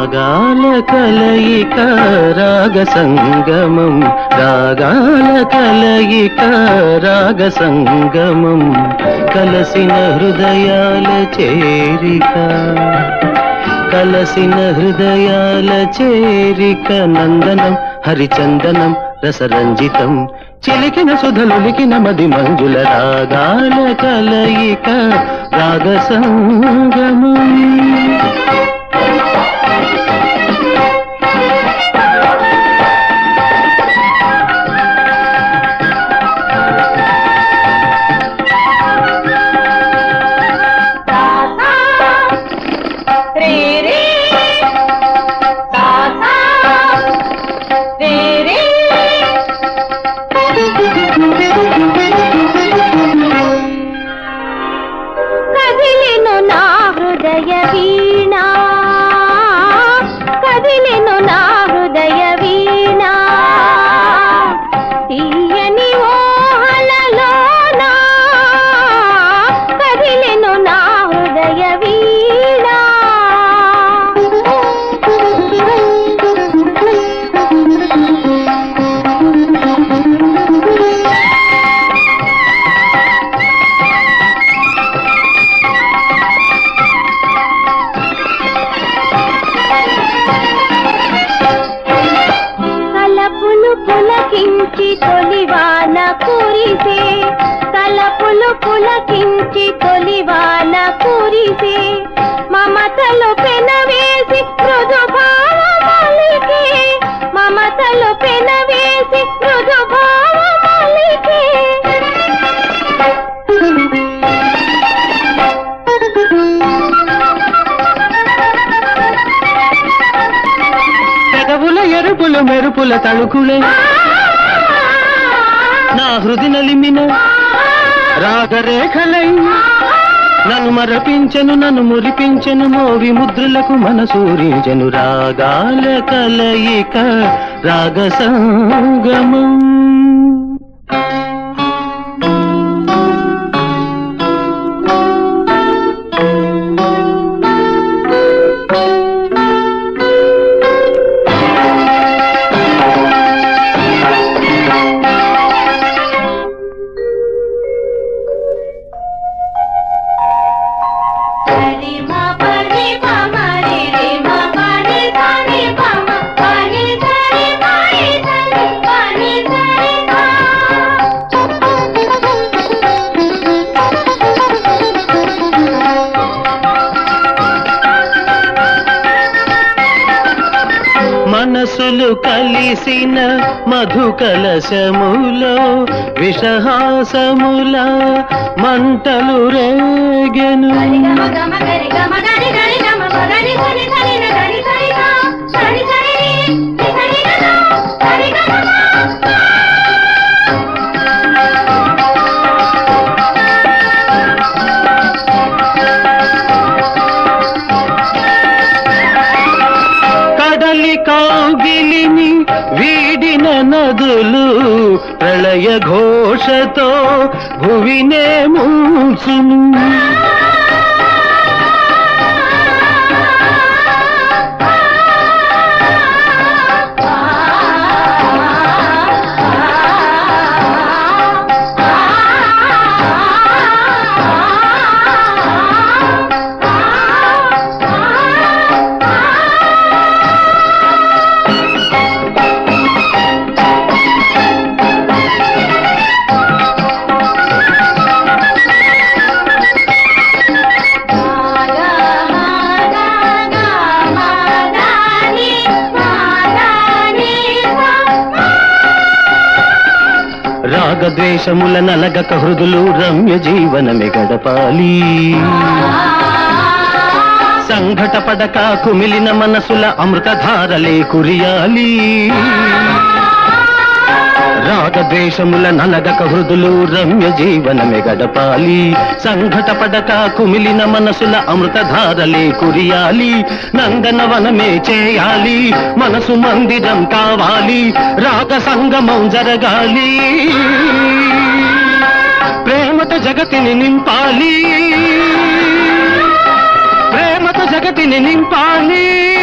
రాగాల కలయిక రాగ సంగమం రాగాల కలయిక రాగ సంగమం కలసిన హృదయాల చేరిక కలసిన హృదయాల చేరిక నందనం హరిచందనం రసరంజితం చిలికిన సుధలులికిన మది మంజుల రాగాల కలయిక రాగ సంగమం కదిలెను నా హృదయ వీణా కదిలెను నా హృదయ వీణా తీయని ఓహలలోనా కదిలెను నా హృదయ వీణా కలపులు పులకించి తొలివాన కురిసే కలపులు పులకించి తొలివాన కురిసే మమతలు పెనవేసి మృదు భావమలికే మమతలు పెనవేసి మృదు భావమలికే పెదవుల ఎరుపుల మెరుపుల తళుకులే నా హృది నలిమిన రాగరేఖలై నన్ను మరపించెను నన్ను మురిపించెను మోవి ముద్రలకు మనసూరించెను రాగాల కలయిక రాగ సంగమం మనసులు కలిసిన మధు కలశములో విషహాసముల మంటలు రేగెను కడలి కౌగిలిని వీడిన నదులు ప్రళయ ఘోషతో భువినే మూసును రాగద్వేషముల నలగక హృదులు రమ్య జీవనమే గడపాలి సంఘట పడక కుమిలిన మనసుల అమృతధారలే కురియాలి రాగద్వేషముల నలగక హృదులు రమ్య జీవనమే గడపాలి సంఘట పడక కుమిలిన మనసుల అమృతధారలే కురియాలి నందనవనమే చేయాలి మనసు మందిరం కావాలి రాగ సంగమం జరగాలి ప్రేమతో జగతిని నింపాలి ప్రేమతో జగతిని నింపాలి